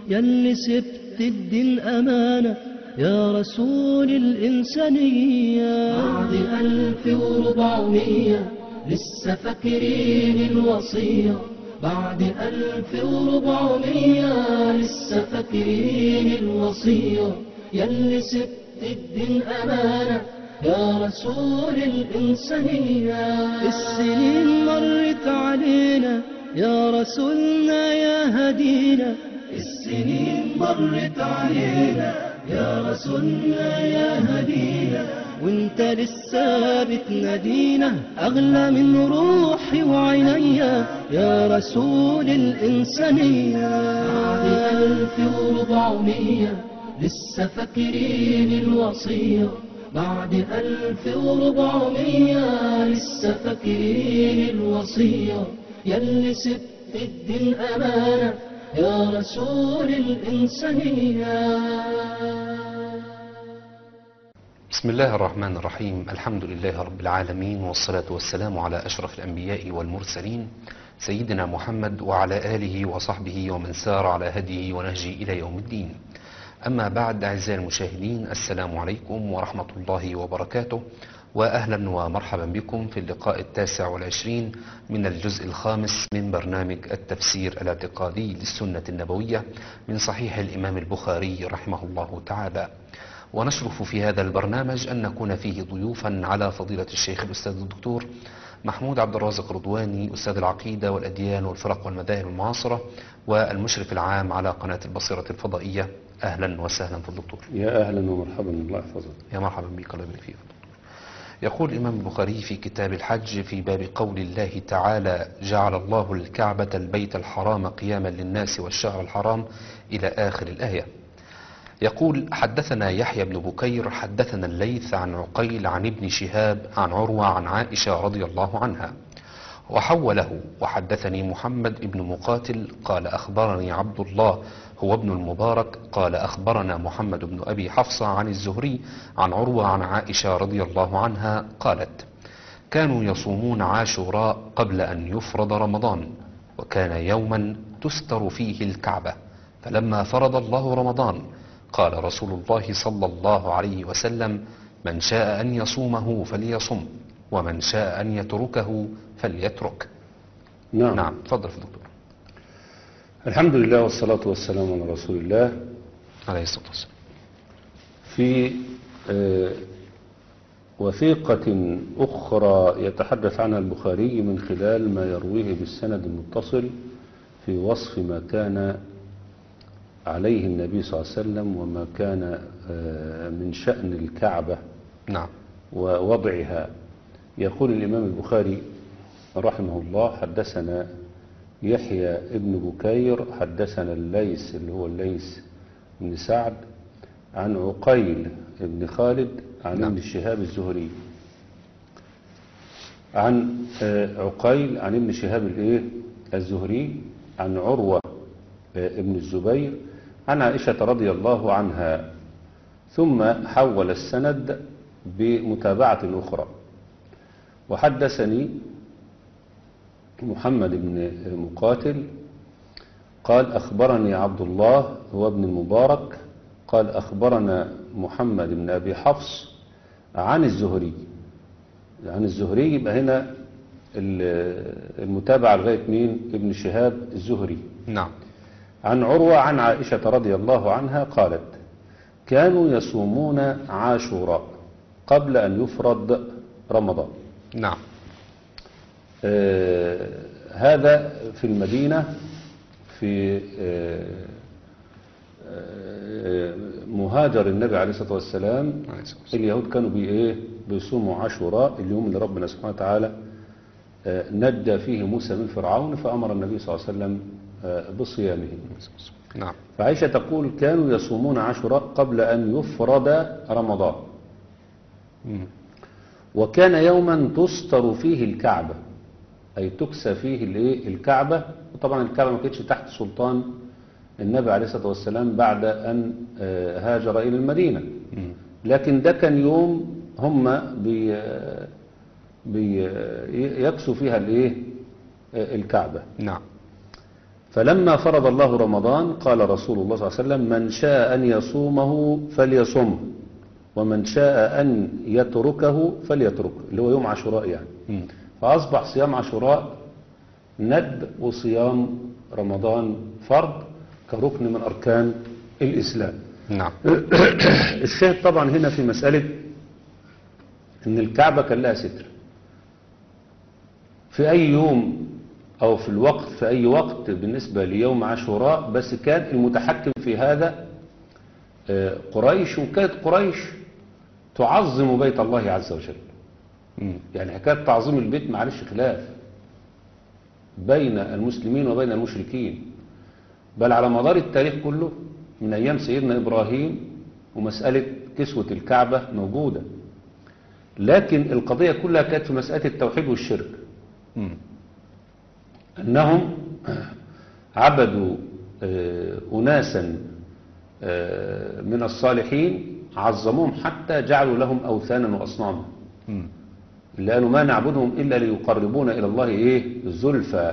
يلي سبت الدين أمانة يا رسول الإنسانية بعد ألف وربعمية لسه فاكرين الوصية بعد ألف وربعمية لسه فاكرين الوصية يلي سبت الدين أمانة يا رسول الإنسانية السنين مرت علينا يا رسولنا يا هدينا السنين مرت علينا يا رسولنا يا هدينا وانت لسه بتنادينا اغلى من روحي وعينيا يا رسول الانسانيه بعد الف وربعمية لسه فاكرين الوصيه بعد ألف وربعمية لسه فاكرين الوصية يلي سبت الدين أمانة يا رسول الإنسانية بسم الله الرحمن الرحيم الحمد لله رب العالمين والصلاة والسلام على أشرف الأنبياء والمرسلين سيدنا محمد وعلى آله وصحبه ومن سار على هديه ونهجه إلى يوم الدين أما بعد أعزائي المشاهدين السلام عليكم ورحمة الله وبركاته وأهلا ومرحبا بكم في اللقاء التاسع والعشرين من الجزء الخامس من برنامج التفسير الاعتقادي للسنة النبوية من صحيح الإمام البخاري رحمه الله تعالى ونشرف في هذا البرنامج أن نكون فيه ضيوفا على فضيلة الشيخ الأستاذ الدكتور محمود عبد الرازق رضواني أستاذ العقيدة والأديان والفرق والمذاهب المعاصرة والمشرف العام على قناة البصيرة الفضائية أهلا وسهلا في الدكتور يا أهلا ومرحبا الله يحفظك يا مرحبا بك الله يبارك فيك يقول الإمام البخاري في كتاب الحج في باب قول الله تعالى جعل الله الكعبة البيت الحرام قياما للناس والشهر الحرام إلى آخر الآية يقول حدثنا يحيى بن بكير حدثنا الليث عن عقيل عن ابن شهاب عن عروة عن عائشة رضي الله عنها وحوله وحدثني محمد بن مقاتل قال أخبرني عبد الله هو ابن المبارك قال أخبرنا محمد بن أبي حفصة عن الزهري عن عروة عن عائشة رضي الله عنها قالت كانوا يصومون عاشوراء قبل أن يفرض رمضان وكان يوما تستر فيه الكعبة فلما فرض الله رمضان قال رسول الله صلى الله عليه وسلم من شاء أن يصومه فليصم ومن شاء أن يتركه فليترك نعم, نعم تفضل في الدكتور الحمد لله والصلاة والسلام على رسول الله عليه الصلاة والسلام في آه، وثيقة أخرى يتحدث عنها البخاري من خلال ما يرويه بالسند المتصل في وصف ما كان عليه النبي صلى الله عليه وسلم وما كان آه، من شأن الكعبة نعم ووضعها يقول الإمام البخاري رحمه الله حدثنا يحيى ابن بكير حدثنا الليث اللي هو الليث بن سعد عن عقيل بن خالد عن نعم. ابن شهاب الزهري عن آه، عقيل عن ابن شهاب الايه الزهري عن عروة آه، ابن الزبير عن عائشة رضي الله عنها ثم حول السند بمتابعة أخرى وحدثني محمد بن مقاتل قال أخبرني عبد الله هو ابن المبارك قال أخبرنا محمد بن أبي حفص عن الزهري عن الزهري يبقى هنا ال- المتابعة لغاية مين ابن شهاب الزهري نعم عن عروة عن عائشة رضي الله عنها قالت كانوا يصومون عاشوراء قبل أن يفرض رمضان نعم آه، هذا في المدينة في آه، آه، مهاجر النبي عليه الصلاة والسلام عليه الصلاة والسلام. اليهود كانوا بي ايه بيصوموا عاشوراء اليوم اللي ربنا سبحانه وتعالى آه، نجى فيه موسى من فرعون فأمر النبي صلى الله عليه وسلم آه، بصيامه نعم فعائشة تقول كانوا يصومون عاشوراء قبل أن يفرض رمضان مم. وكان يوما تستر فيه الكعبة أي تكسى فيه الإيه؟ الكعبة وطبعا الكعبة ما كانتش تحت سلطان النبي عليه الصلاة والسلام بعد أن آه، هاجر إلى المدينة مم. لكن ده كان يوم هم بي بي يكسوا فيها الإيه؟ آه، الكعبة نعم فلما فرض الله رمضان قال رسول الله صلى الله عليه وسلم من شاء أن يصومه فليصمه ومن شاء أن يتركه فليتركه اللي هو يوم عاشوراء يعني مم. فأصبح صيام عاشوراء ندب وصيام رمضان فرض كركن من أركان الإسلام نعم الشاهد طبعا هنا في مسألة ان الكعبة كان لها ستر في اي يوم او في الوقت في اي وقت بالنسبة ليوم عاشوراء بس كان المتحكم في هذا آه، قريش وكانت قريش تعظم بيت الله عز وجل مم. يعني حكاية تعظيم البيت معلش خلاف بين المسلمين وبين المشركين بل على مدار التاريخ كله من أيام سيدنا إبراهيم ومسألة كسوة الكعبة موجودة لكن القضية كلها كانت في مسألة التوحيد والشرك مم. أنهم عبدوا آه، أناسا آه، من الصالحين عظموهم حتى جعلوا لهم أوثانا وأصناما مم. اللي قالوا ما نعبدهم إلا ليقربونا إلى الله إيه زلفى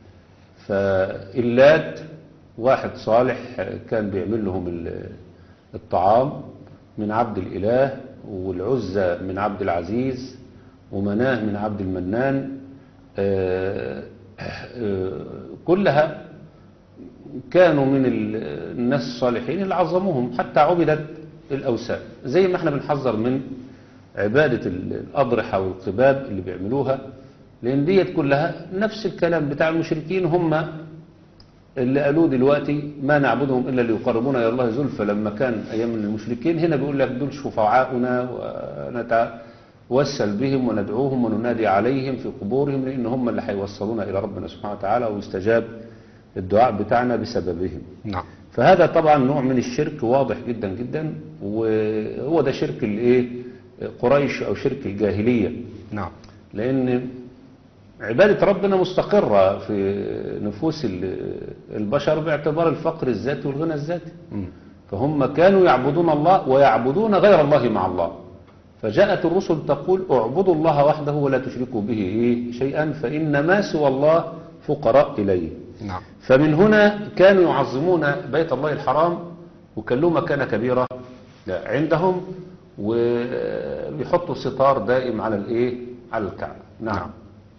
فاللات واحد صالح كان بيعمل لهم ال- الطعام من عبد الإله والعزة من عبد العزيز ومناه من عبد المنان آه، آه، كلها كانوا من ال- الناس الصالحين اللي عظموهم حتى عبدت الأوثان زي ما احنا بنحذر من عبادة ال- الأضرحة والقباب اللي بيعملوها لأن ديت كلها نفس الكلام بتاع المشركين هم اللي قالوه دلوقتي ما نعبدهم إلا ليقربونا إلى الله زلفى لما كان أيام المشركين هنا بيقول لك دول شفعاؤنا ونتوسل بهم وندعوهم وننادي عليهم في قبورهم لأن هم اللي هيوصلونا إلى ربنا سبحانه وتعالى ويستجاب الدعاء بتاعنا بسببهم نعم فهذا طبعا نوع من الشرك واضح جدا جدا وهو ده شرك الايه قريش او شرك الجاهليه نعم لان عباده ربنا مستقره في نفوس ال- البشر باعتبار الفقر الذاتي والغنى الذاتي مم. فهم كانوا يعبدون الله ويعبدون غير الله مع الله فجاءت الرسل تقول اعبدوا الله وحده ولا تشركوا به إيه شيئا فإن ما سوى الله فقراء إليه نعم فمن هنا كانوا يعظمون بيت الله الحرام وكان له مكانة كبيرة عندهم وبيحطوا ستار دائم على الايه على الكعبة نعم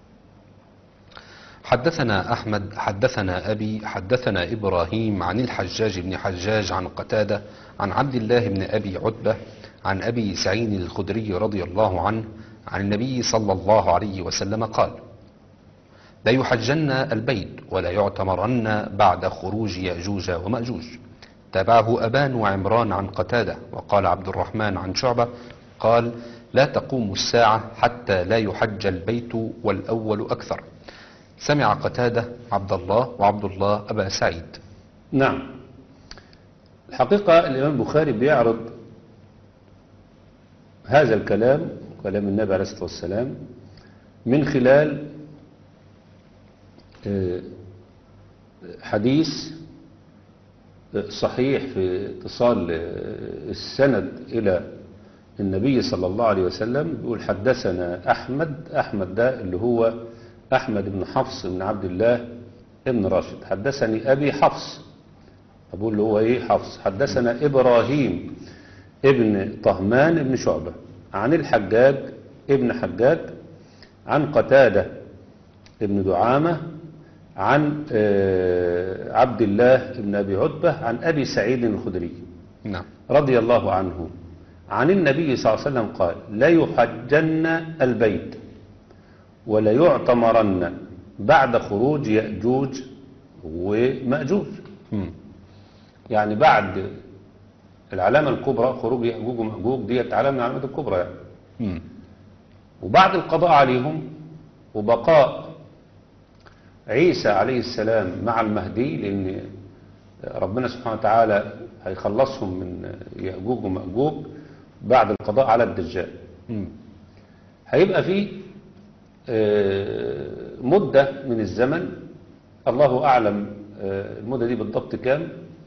حدثنا أحمد حدثنا أبي حدثنا إبراهيم عن الحجاج بن حجاج عن قتادة عن عبد الله بن أبي عتبة عن أبي سعيد الخدري رضي الله عنه عن النبي صلى الله عليه وسلم قال لا يحجن البيت ولا يعتمرن بعد خروج يأجوج ومأجوج تابعه أبان وعمران عن قتادة وقال عبد الرحمن عن شعبة قال لا تقوم الساعة حتى لا يحج البيت والأول أكثر سمع قتادة عبد الله وعبد الله أبا سعيد نعم الحقيقة الإمام البخاري بيعرض هذا الكلام كلام النبي عليه الصلاة والسلام من خلال آه، حديث آه، صحيح في اتصال آه، السند إلى النبي صلى الله عليه وسلم بيقول حدثنا أحمد أحمد ده اللي هو أحمد بن حفص بن عبد الله ابن راشد حدثني أبي حفص أقول له هو إيه حفص حدثنا إبراهيم ابن طهمان ابن شعبة عن الحجاج ابن حجاج عن قتادة ابن دعامة عن آه، عبد الله ابن أبي عتبة عن أبي سعيد الخدري نعم رضي الله عنه عن النبي صلى الله عليه وسلم قال لا يحجن البيت ولا يعتمرن بعد خروج يأجوج ومأجوج مم. يعني بعد العلامة الكبرى خروج يأجوج ومأجوج ديت علامة من العلامات الكبرى يعني مم. وبعد القضاء عليهم وبقاء عيسى عليه السلام مع المهدي لأن ربنا سبحانه وتعالى هيخلصهم من يأجوج ومأجوج بعد القضاء على الدجال مم. هيبقى في آه، مدة من الزمن الله أعلم آه، المدة دي بالضبط كام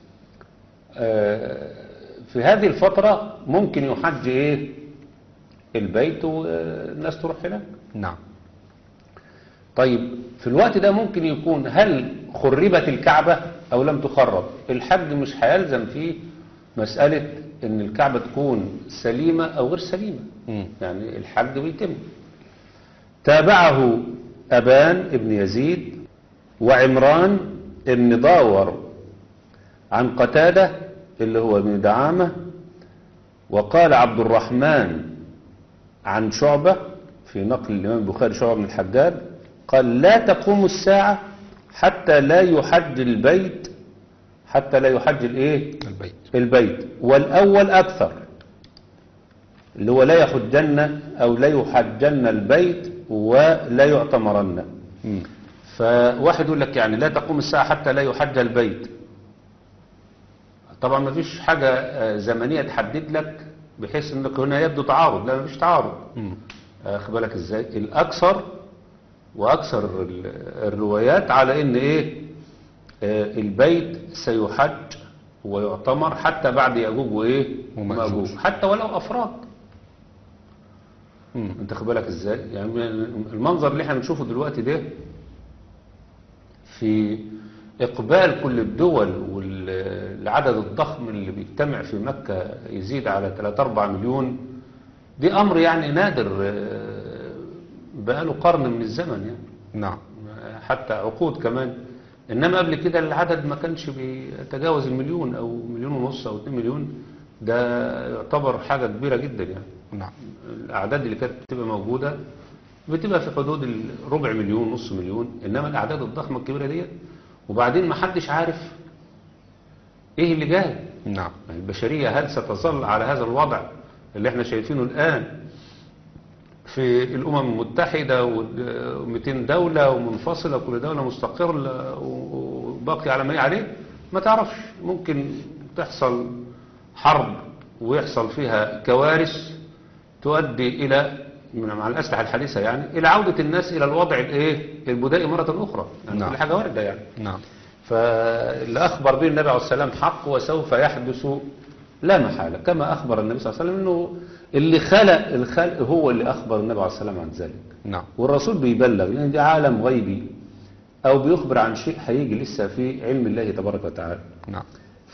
آه، في هذه الفترة ممكن يحج إيه البيت والناس تروح هناك نعم طيب في الوقت ده ممكن يكون هل خربت الكعبة أو لم تخرب الحج مش هيلزم فيه مسألة إن الكعبة تكون سليمة أو غير سليمة مم. يعني الحج بيتم تابعه أبان ابن يزيد وعمران ابن داور عن قتادة اللي هو ابن دعامة وقال عبد الرحمن عن شعبة في نقل الإمام البخاري شعبة بن الحجاج قال لا تقوم الساعة حتى لا يحج البيت حتى لا يحج الايه البيت البيت والأول أكثر اللي هو لا يحجن أو لا يحجن البيت ولا يعتمرن مم. فواحد يقول لك يعني لا تقوم الساعة حتى لا يحج البيت طبعا ما فيش حاجة آه، زمنية تحدد لك بحيث انك هنا يبدو تعارض لا ما فيش تعارض مم. اخد بالك ازاي الاكثر واكثر ال- الروايات على ان ايه آه، البيت سيحج ويعتمر حتى بعد ياجوج وايه ومأجوج. حتى ولو افراد مم. انت خد بالك ازاي يعني المنظر اللي احنا بنشوفه دلوقتي ده في اقبال كل الدول والعدد الضخم اللي بيجتمع في مكة يزيد على 3 4 مليون دي امر يعني نادر آه، بقاله قرن من الزمن يعني نعم حتى عقود كمان انما قبل كده العدد ما كانش بيتجاوز المليون او مليون ونص او 2 مليون ده يعتبر حاجة كبيرة جدا يعني نعم الأعداد اللي كانت بتبقى موجودة بتبقى في حدود الربع مليون نص مليون إنما الأعداد الضخمة الكبيرة ديت وبعدين ما حدش عارف إيه اللي جاي نعم البشرية هل ستظل على هذا الوضع اللي احنا شايفينه الآن في الأمم المتحدة و200 دولة ومنفصلة كل دولة مستقرة وباقي على ما هي عليه ما تعرفش ممكن تحصل حرب ويحصل فيها كوارث تؤدي إلى من مع الأسلحة الحديثة يعني إلى عودة الناس إلى الوضع الإيه البدائي مرة أخرى يعني نعم. كل حاجة واردة يعني نعم فاللي أخبر به النبي عليه السلام حق وسوف يحدث لا محالة كما أخبر النبي صلى الله عليه وسلم أنه اللي خلق الخلق هو اللي أخبر النبي عليه السلام عن ذلك نعم والرسول بيبلغ لأن دي عالم غيبي أو بيخبر عن شيء هيجي لسه في علم الله تبارك وتعالى نعم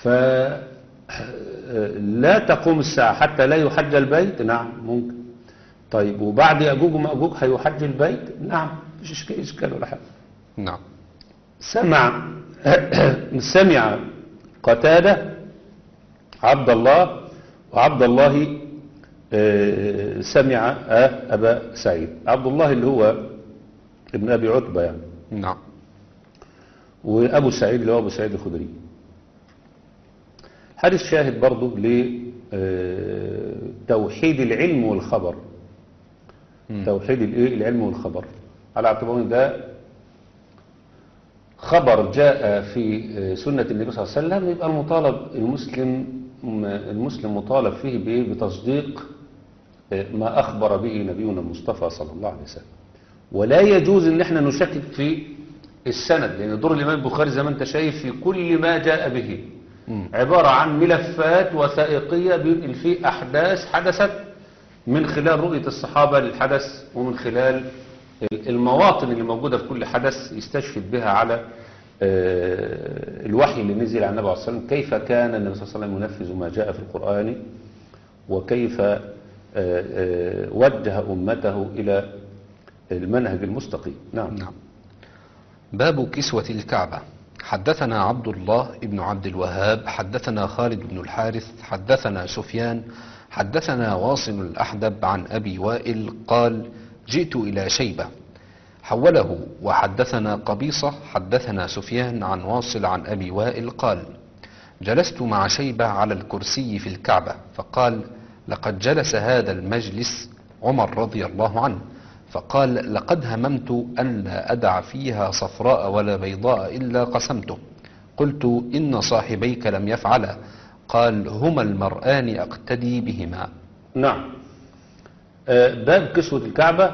فلا تقوم الساعة حتى لا يحج البيت نعم ممكن طيب وبعد يأجوج ومأجوج هيحج البيت نعم مفيش إشكال- إشكال ولا حاجة نعم سمع سمع قتادة عبد الله وعبد الله آه، سمع آه، أبا سعيد عبد الله اللي هو ابن أبي عتبة يعني نعم وأبو سعيد اللي هو أبو سعيد الخدري حديث شاهد برضه لتوحيد العلم والخبر مم. توحيد الإيه؟ العلم والخبر على اعتبار ان ده خبر جاء في سنة النبي صلى الله عليه وسلم يبقى المطالب المسلم المسلم مطالب فيه بإيه؟ بتصديق ما أخبر به نبينا المصطفى صلى الله عليه وسلم ولا يجوز ان احنا نشكك في السند لان دور الامام البخاري زي ما انت شايف في كل ما جاء به مم. عبارة عن ملفات وثائقية بينقل فيه أحداث حدثت من خلال رؤية الصحابة للحدث ومن خلال المواطن اللي موجودة في كل حدث يستشهد بها على آه، الوحي اللي نزل على النبي عليه الصلاة والسلام كيف كان النبي صلى الله عليه وسلم ينفذ ما جاء في القرآن وكيف آه، آه، وجه أمته إلى المنهج المستقيم نعم نعم باب كسوة الكعبة حدثنا عبد الله بن عبد الوهاب حدثنا خالد بن الحارث حدثنا سفيان حدثنا واصل الأحدب عن أبي وائل قال جئت إلى شيبة حوله وحدثنا قبيصة حدثنا سفيان عن واصل عن أبي وائل قال جلست مع شيبة على الكرسي في الكعبة فقال لقد جلس هذا المجلس عمر رضي الله عنه فقال لقد هممت أن لا أدع فيها صفراء ولا بيضاء إلا قسمته قلت إن صاحبيك لم يفعلا قال هما المرآن أقتدي بهما نعم آه، باب كسوة الكعبة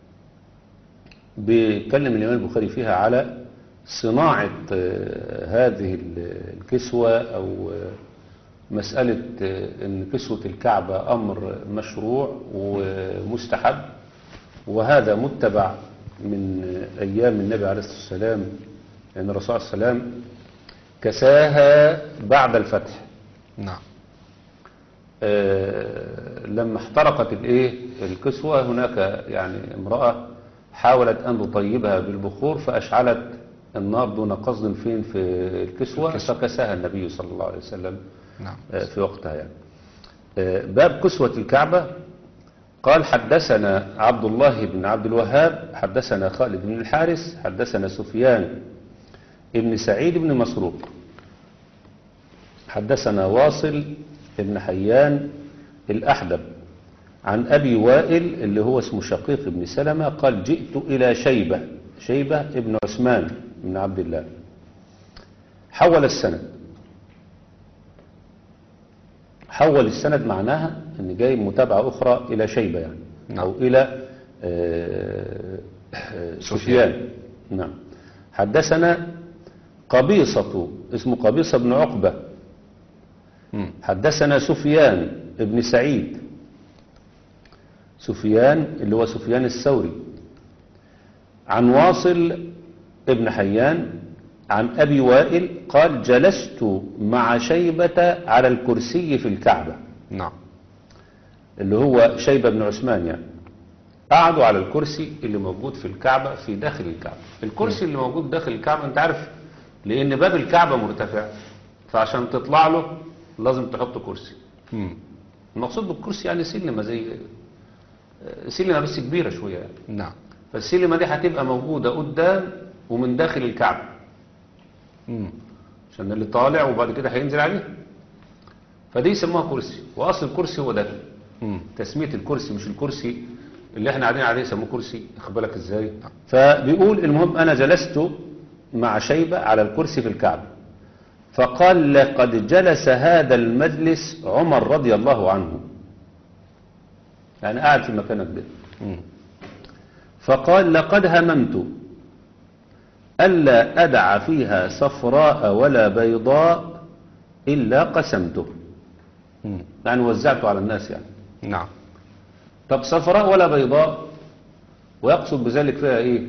بيتكلم الإمام البخاري فيها على صناعة آه، هذه ال- الكسوة أو آه، مسألة آه، أن كسوة الكعبة أمر مشروع ومستحب وهذا متبع من آه، أيام النبي عليه الصلاة والسلام لأن الرسول صلى الله عليه وسلم كساها بعد الفتح نعم آه، لما احترقت الايه الكسوة هناك يعني امرأة حاولت أن تطيبها بالبخور فأشعلت النار دون قصد فين في الكسوة الكسوة. فكساها النبي صلى الله عليه وسلم نعم آه، في وقتها يعني آه، باب كسوة الكعبة قال حدثنا عبد الله بن عبد الوهاب حدثنا خالد بن الحارث حدثنا سفيان بن سعيد بن مسروق حدثنا واصل بن حيان الأحدب عن أبي وائل اللي هو اسمه شقيق بن سلمة قال جئت إلى شيبة شيبة ابن عثمان بن عبد الله حول السند حول السند معناها ان جاي متابعة اخرى الى شيبة يعني نعم. او الى آه، آه، سفيان نعم حدثنا قبيصة اسمه قبيصة بن عقبة مم. حدثنا سفيان ابن سعيد سفيان اللي هو سفيان الثوري عن واصل ابن حيان عن أبي وائل قال جلست مع شيبة على الكرسي في الكعبة نعم اللي هو شيبة بن عثمان يعني قعدوا على الكرسي اللي موجود في الكعبة في داخل الكعبة الكرسي اللي موجود داخل الكعبة انت عارف لان باب الكعبة مرتفع فعشان تطلع له لازم تحط كرسي مم. المقصود بالكرسي يعني سلمة زي سلمة بس كبيرة شوية يعني نعم فالسلمة دي هتبقى موجودة قدام ومن داخل الكعبة مم. عشان اللي طالع وبعد كده هينزل عليه فدي يسموها كرسي واصل الكرسي هو ده مم. تسمية الكرسي مش الكرسي اللي احنا قاعدين عليه يسموه كرسي اخد بالك ازاي فبيقول المهم انا جلست مع شيبة على الكرسي في الكعبة فقال لقد جلس هذا المجلس عمر رضي الله عنه يعني قاعد في مكانك ده مم. فقال لقد هممت ألا أدع فيها صفراء ولا بيضاء إلا قسمته مم. يعني وزعته على الناس يعني نعم طب صفراء ولا بيضاء ويقصد بذلك فيها ايه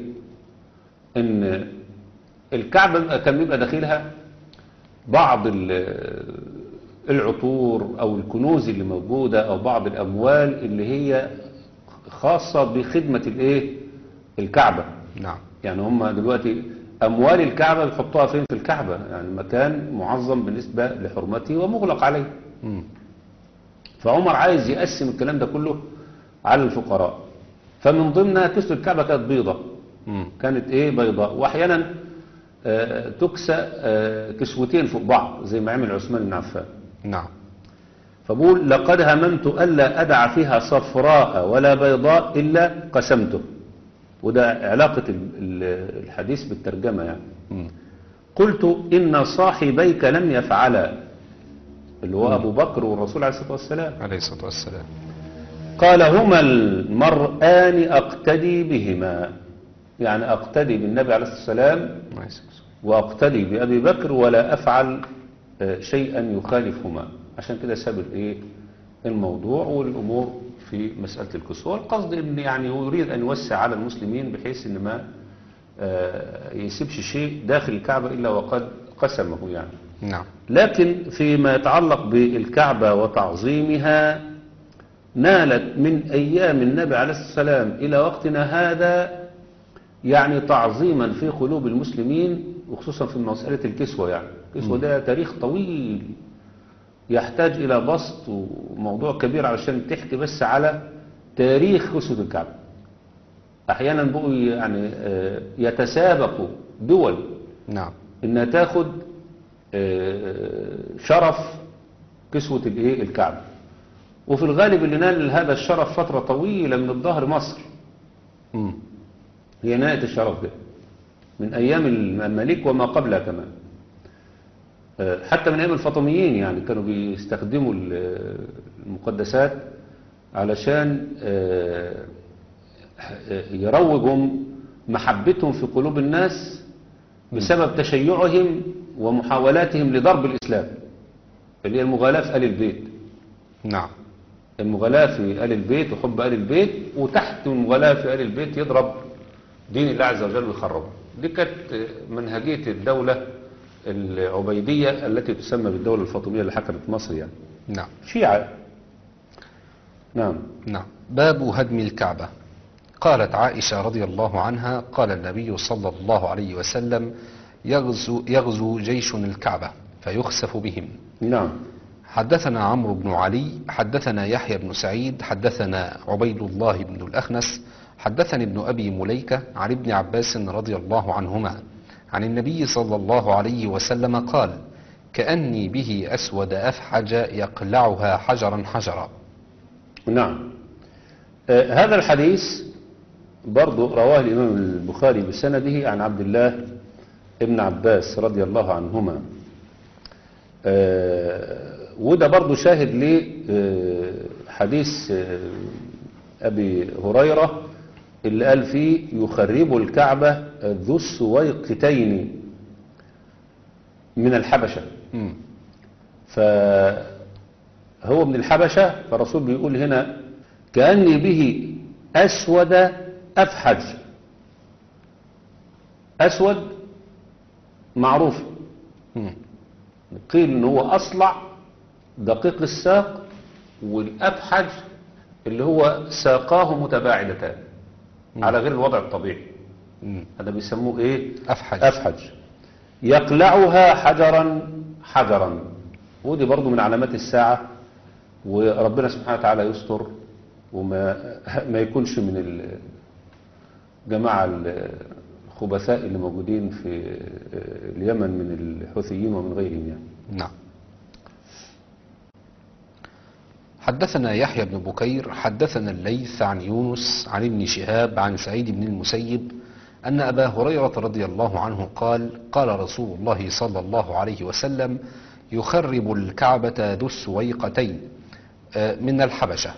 ان الكعبة كان بيبقى داخلها بعض ال- العطور او الكنوز اللي موجودة او بعض الاموال اللي هي خاصة بخدمة الايه الكعبة نعم يعني هم دلوقتي اموال الكعبة بيحطوها فين في الكعبة يعني مكان معظم بالنسبة لحرمته ومغلق عليه مم. فعمر عايز يقسم الكلام ده كله على الفقراء فمن ضمنها كسوة الكعبة كانت بيضة مم. كانت ايه بيضاء واحيانا آه، تكسى آه، كسوتين فوق بعض زي ما عمل عثمان بن عفان نعم فبقول لقد هممت ألا أدع فيها صفراء ولا بيضاء إلا قسمته وده علاقة ال- ال- الحديث بالترجمة يعني مم. قلت إن صاحبيك لم يفعلا اللي هو أبو بكر والرسول عليه الصلاة والسلام عليه الصلاة والسلام قال هما المرآن أقتدي بهما يعني أقتدي بالنبي عليه الصلاة والسلام عليه الصلاة والسلام. وأقتدي بأبي بكر ولا أفعل آه، شيئا يخالفهما عشان كده ساب الإيه الموضوع والأمور في مسألة الكسوة القصد إن يعني هو يريد أن يوسع على المسلمين بحيث إن ما آه، يسيبش شيء داخل الكعبة إلا وقد قسمه يعني نعم لكن فيما يتعلق بالكعبة وتعظيمها نالت من أيام النبي عليه الصلاة والسلام إلى وقتنا هذا يعني تعظيما في قلوب المسلمين وخصوصا في مسألة الكسوة يعني الكسوة ده تاريخ طويل يحتاج إلى بسط وموضوع كبير علشان تحكي بس على تاريخ كسوة الكعبة أحيانا بقوا يعني آه، يتسابقوا دول نعم انها تاخد آه، شرف كسوة الايه الكعبة وفي الغالب اللي نال هذا الشرف فترة طويلة من الظهر مصر مم. هي نالت الشرف ده من ايام المماليك وما قبلها كمان آه، حتى من ايام الفاطميين يعني كانوا بيستخدموا ال- المقدسات علشان آه، آه، يروجهم محبتهم في قلوب الناس بسبب تشيعهم ومحاولاتهم لضرب الإسلام اللي هي المغالاة في آل البيت نعم المغالاة في آل البيت وحب آل البيت وتحت المغالاة في آل البيت يضرب دين الله عز وجل ويخربه دي كانت منهجية الدولة العبيدية التي تسمى بالدولة الفاطمية اللي حكمت مصر يعني نعم شيعة نعم نعم باب هدم الكعبة قالت عائشة رضي الله عنها قال النبي صلى الله عليه وسلم يغزو, يغزو جيش الكعبة فيخسف بهم نعم حدثنا عمرو بن علي حدثنا يحيى بن سعيد حدثنا عبيد الله بن الأخنس حدثني ابن أبي مليكة عن ابن عباس رضي الله عنهما عن النبي صلى الله عليه وسلم قال كأني به أسود أفحج يقلعها حجرا حجرا نعم آه هذا الحديث برضو رواه الإمام البخاري بسنده عن عبد الله ابن عباس رضي الله عنهما آه وده برضو شاهد لحديث آه أبي هريرة اللي قال فيه يخرب الكعبة ذو السويقتين من الحبشة مم. فهو من الحبشة فالرسول بيقول هنا كأني به أسود أفحج أسود معروف مم. قيل ان هو أصلع دقيق الساق والأفحج اللي هو ساقاه متباعدتان على غير الوضع الطبيعي مم. هذا بيسموه ايه أفحج أفحج يقلعها حجرا حجرا ودي برضو من علامات الساعة وربنا سبحانه وتعالى يستر وما ما يكونش من الجماعة الخبثاء اللي موجودين في اليمن من الحوثيين ومن غيرهم يعني نعم حدثنا يحيى بن بكير حدثنا الليث عن يونس عن ابن شهاب عن سعيد بن المسيب أن أبا هريرة رضي الله عنه قال قال رسول الله صلى الله عليه وسلم يخرب الكعبة ذو السويقتين آه، من الحبشة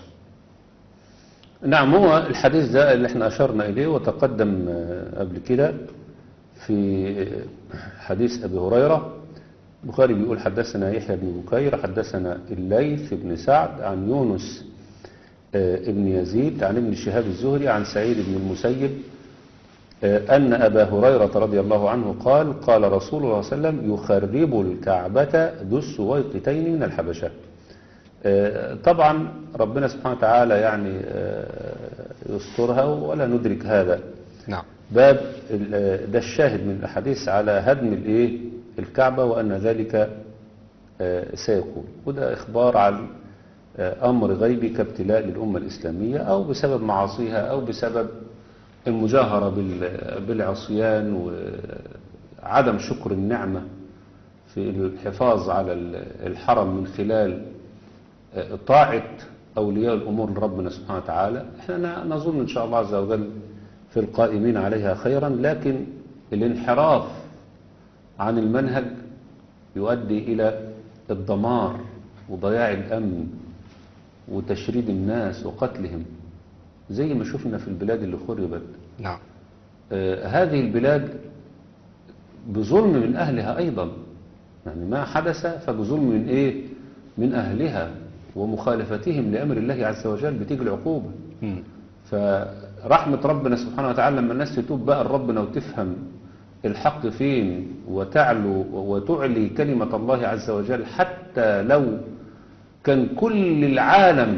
نعم هو الحديث ده اللي احنا أشرنا إليه وتقدم آه، قبل كده في حديث أبي هريرة البخاري بيقول حدثنا يحيى بن بكير حدثنا الليث بن سعد عن يونس آه، ابن يزيد عن ابن شهاب الزهري عن سعيد بن المسيب آه، أن أبا هريرة رضي الله عنه قال قال رسول الله صلى الله عليه وسلم يخرب الكعبة ذو السويقتين من الحبشة آه، طبعا ربنا سبحانه وتعالى يعني آه، يسترها ولا ندرك هذا نعم باب ال- ده الشاهد من الأحاديث على هدم الإيه الكعبة وأن ذلك آه، سيكون وده إخبار عن آه، أمر غيبي كابتلاء للأمة الإسلامية أو بسبب معاصيها أو بسبب المجاهرة بال- بالعصيان وعدم شكر النعمة في الحفاظ على ال- الحرم من خلال آه، طاعة أولياء الأمور لربنا سبحانه وتعالى احنا نظن إن شاء الله عز وجل في القائمين عليها خيرا لكن الانحراف عن المنهج يؤدي إلى الدمار وضياع الأمن وتشريد الناس وقتلهم زي ما شفنا في البلاد اللي خربت نعم آه، هذه البلاد بظلم من أهلها أيضا يعني ما حدث فبظلم من إيه من أهلها ومخالفتهم لأمر الله عز وجل بتيجي العقوبة مم. فرحمة ربنا سبحانه وتعالى لما الناس تتوب بقى لربنا وتفهم الحق فين وتعلو وتعلي كلمة الله عز وجل حتى لو كان كل العالم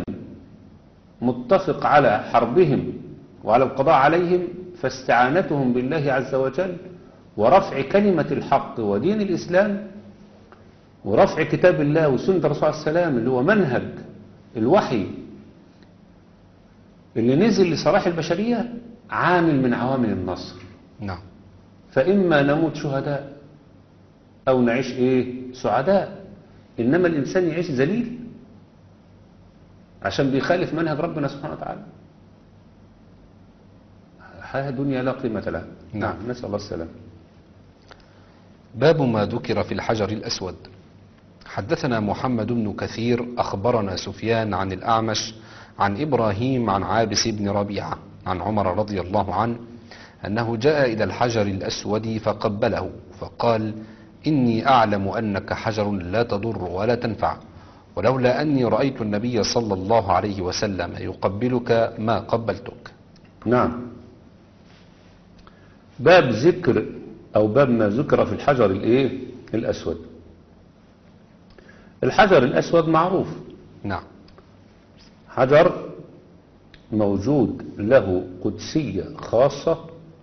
متفق على حربهم وعلى القضاء عليهم فاستعانتهم بالله عز وجل ورفع كلمة الحق ودين الإسلام ورفع كتاب الله وسنة الرسول عليه السلام اللي هو منهج الوحي اللي نزل لصلاح البشرية عامل من عوامل النصر نعم فإما نموت شهداء أو نعيش إيه سعداء إنما الإنسان يعيش ذليل عشان بيخالف منهج ربنا سبحانه وتعالى حياة دنيا لا قيمة لها نعم. نسأل الله السلام باب ما ذكر في الحجر الأسود حدثنا محمد بن كثير أخبرنا سفيان عن الأعمش عن إبراهيم عن عابس بن ربيعة عن عمر رضي الله عنه أنه جاء إلى الحجر الأسود فقبله فقال إني أعلم أنك حجر لا تضر ولا تنفع ولولا أني رأيت النبي صلى الله عليه وسلم يقبلك ما قبلتك نعم باب ذكر أو باب ما ذكر في الحجر الإيه الأسود الحجر الأسود معروف نعم حجر موجود له قدسية خاصة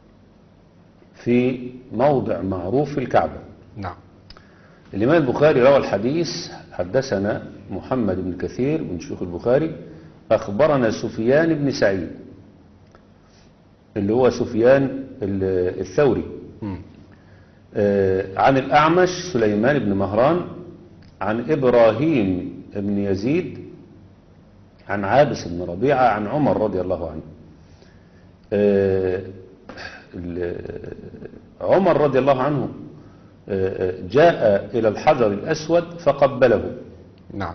في موضع معروف في الكعبة نعم الإمام البخاري روى الحديث حدثنا محمد بن كثير من شيوخ البخاري أخبرنا سفيان بن سعيد اللي هو سفيان ال- الثوري مم. آه، عن الأعمش سليمان بن مهران عن إبراهيم بن يزيد عن عابس بن ربيعة عن عمر رضي الله عنه آه، ال- عمر رضي الله عنه آه، آه، جاء إلى الحجر الأسود فقبله نعم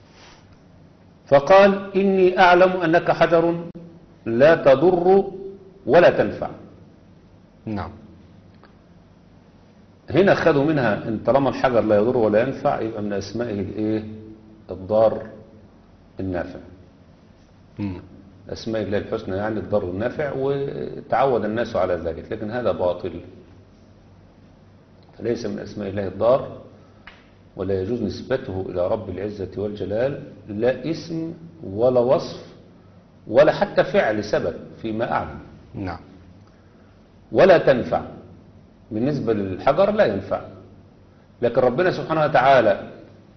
فقال إني أعلم أنك حجر لا تضر ولا تنفع نعم هنا خدوا منها ان طالما الحجر لا يضر ولا ينفع يبقى من اسمائه الايه الضار النافع مم. اسماء الله الحسنى يعني الضر النافع وتعود الناس على ذلك لكن هذا باطل ليس من اسماء الله الضار ولا يجوز نسبته الى رب العزه والجلال لا اسم ولا وصف ولا حتى فعل سبب فيما اعلم نعم ولا تنفع بالنسبة للحجر لا ينفع لكن ربنا سبحانه وتعالى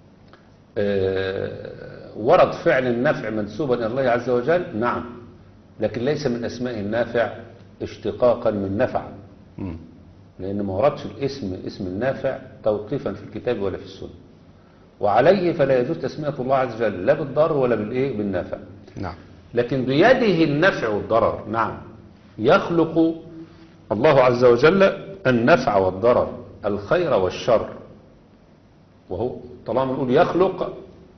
آه، ورد فعل النفع منسوبا إلى الله عز وجل نعم لكن ليس من أسماء النافع اشتقاقا من نفع مم. لأن ما وردش الاسم اسم النافع توقيفا في الكتاب ولا في السنة وعليه فلا يجوز تسمية الله عز وجل لا بالضر ولا بالإيه بالنافع نعم لكن بيده النفع والضرر نعم يخلق الله عز وجل النفع والضرر الخير والشر وهو طالما نقول يخلق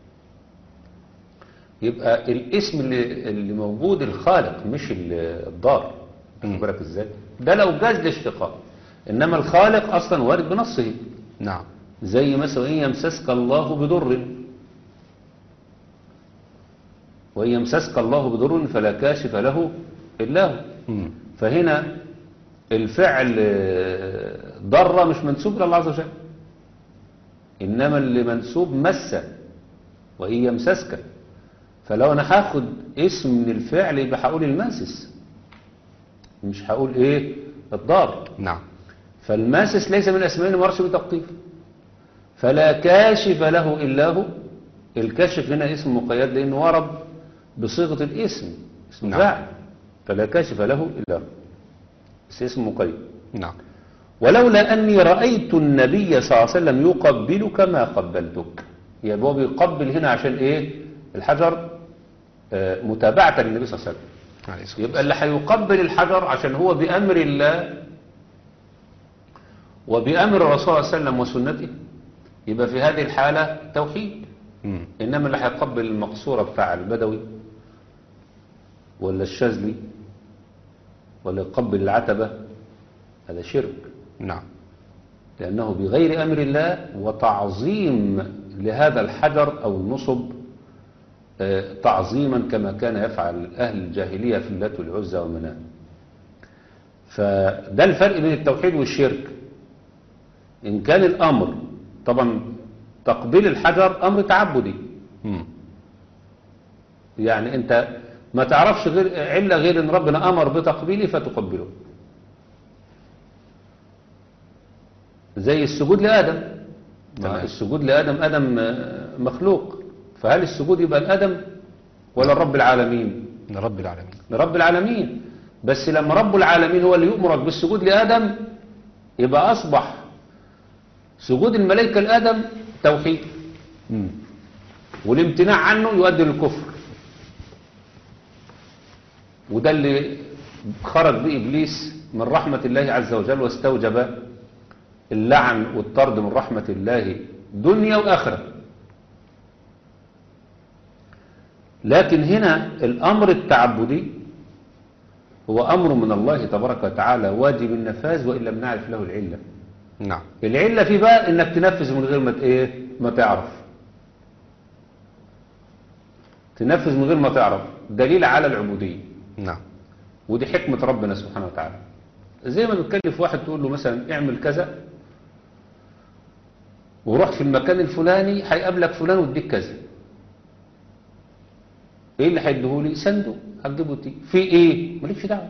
يبقى الاسم اللي, اللي موجود الخالق مش ال- الضار مم. خد بالك ازاي ده لو جاز الاشتقاق انما الخالق اصلا وارد بنصه نعم زي مثلا إن يمسسك الله بضر وإن يمسسك الله بضر فلا كاشف له إلا هو مم. فهنا الفعل آه، ضر مش منسوب لله عز وجل إنما اللي منسوب مس وإن يمسسك فلو أنا هاخد اسم من الفعل يبقى هقول الماسس مش هقول إيه الضار نعم فالماسس ليس من أسماء مرش بتقطيف فلا كاشف له إلا هو الكاشف هنا اسم مقيد لأنه ورد بصيغة الاسم اسم نعم. فاعل فلا كاشف له إلا هو بس اسم مقيد نعم ولولا أني رأيت النبي صلى الله عليه وسلم يقبلك ما قبلتك يبقى هو بيقبل هنا عشان إيه الحجر آه، متابعة للنبي صلى الله عليه وسلم عليه الصلاة يبقى اللي هيقبل الحجر عشان هو بأمر الله وبأمر الرسول صلى الله عليه وسلم وسنته يبقى في هذه الحالة توحيد مم. إنما اللي هيقبل المقصورة بتاع البدوي ولا الشاذلي ولا يقبل العتبة هذا شرك نعم لأنه بغير أمر الله وتعظيم لهذا الحجر أو النصب آه، تعظيما كما كان يفعل أهل الجاهلية في اللات والعزى ومنام فده الفرق بين التوحيد والشرك إن كان الأمر طبعا تقبيل الحجر أمر تعبدي مم. يعني أنت ما تعرفش غير علة غير أن ربنا أمر بتقبيله فتقبله زي السجود لآدم تمام. السجود لآدم آدم آه، مخلوق فهل السجود يبقى لآدم ولا رب العالمين لرب العالمين لرب العالمين بس لما رب العالمين هو اللي يؤمرك بالسجود لآدم يبقى أصبح سجود الملائكة لآدم توحيد مم. والامتناع عنه يؤدي للكفر وده اللي خرج به إبليس من رحمة الله عز وجل واستوجب اللعن والطرد من رحمة الله دنيا وآخرة لكن هنا الأمر التعبدي هو أمر من الله تبارك وتعالى واجب النفاذ وإن لم نعرف له العلة نعم العلة في بقى انك تنفذ من غير ما ت- ايه ما تعرف تنفذ من غير ما تعرف دليل على العبودية نعم ودي حكمة ربنا سبحانه وتعالى زي ما بتكلف واحد تقول له مثلا اعمل كذا وروح في المكان الفلاني هيقابلك فلان ويديك كذا ايه اللي هيديهولي صندوق هتجيبه تي في ايه مالكش دعوه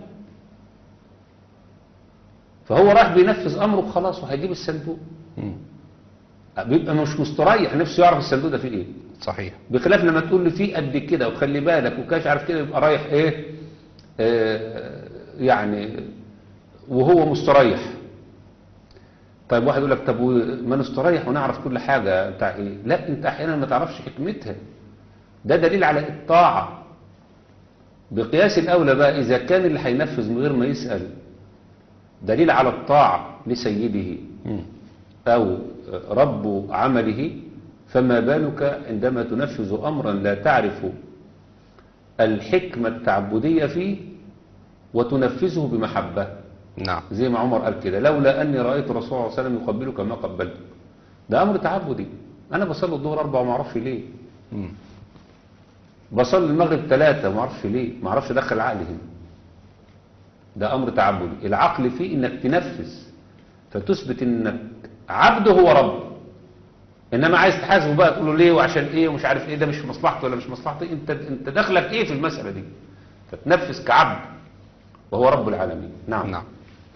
فهو راح بينفذ امره خلاص وهيجيب الصندوق مم. بيبقى مش مستريح نفسه يعرف الصندوق ده فيه ايه صحيح بخلاف لما تقول لي فيه قد كده وخلي بالك وكاش عارف كده يبقى رايح ايه آه يعني وهو مستريح طيب واحد يقول لك طب ما نستريح ونعرف كل حاجة بتاع ايه لا انت احيانا ما تعرفش حكمتها ده دليل على الطاعة بقياس الاولى بقى اذا كان اللي هينفذ من غير ما يسأل دليل على الطاعة لسيده مم. أو رب عمله فما بالك عندما تنفذ أمرا لا تعرف الحكمة التعبدية فيه وتنفذه بمحبة نعم زي ما عمر قال كده لولا أني رأيت الرسول صلى الله عليه وسلم يقبلك ما قبلتك ده أمر تعبدي أنا بصلي الظهر أربعة وما أعرفش ليه مم. بصلي المغرب ثلاثة وما أعرفش ليه ما أعرفش أدخل عقلي هنا ده أمر تعبدي العقل فيه إنك تنفذ فتثبت إنك عبد هو رب إنما عايز تحاسبه بقى تقول له ليه وعشان إيه ومش عارف إيه ده مش في مصلحتي ولا مش في مصلحتي أنت أنت دخلك إيه في المسألة دي فتنفذ كعبد وهو رب العالمين نعم نعم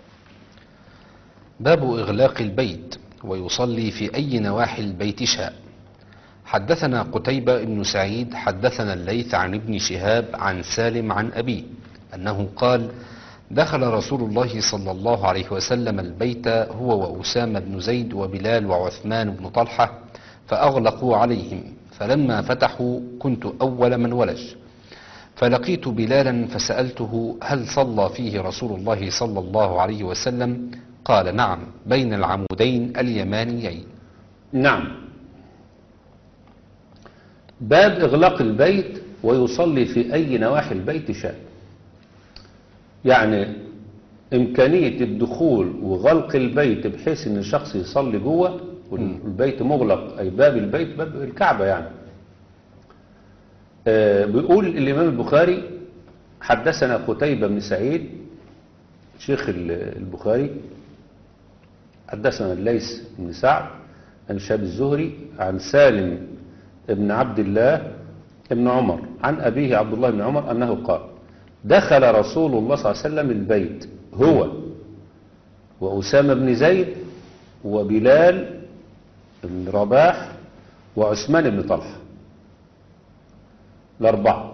باب إغلاق البيت ويصلي في أي نواحي البيت شاء حدثنا قتيبة بن سعيد حدثنا الليث عن ابن شهاب عن سالم عن أبيه أنه قال دخل رسول الله صلى الله عليه وسلم البيت هو وأسامة بن زيد وبلال وعثمان بن طلحة فأغلقوا عليهم فلما فتحوا كنت أول من ولج فلقيت بلالا فسألته هل صلى فيه رسول الله صلى الله عليه وسلم قال نعم بين العمودين اليمانيين نعم باب إغلاق البيت ويصلي في أي نواحي البيت شاء يعني إمكانية الدخول وغلق البيت بحيث أن الشخص يصلي جوه والبيت مغلق أي باب البيت باب الكعبة يعني آه، بيقول الإمام البخاري حدثنا قتيبة بن سعيد شيخ ال- البخاري حدثنا الليث بن سعد عن شاب الزهري عن سالم بن عبد الله بن عمر عن أبيه عبد الله بن عمر أنه قال دخل رسول الله صلى الله عليه وسلم البيت هو وأسامة بن زيد وبلال بن رباح وعثمان بن طلحة الأربعة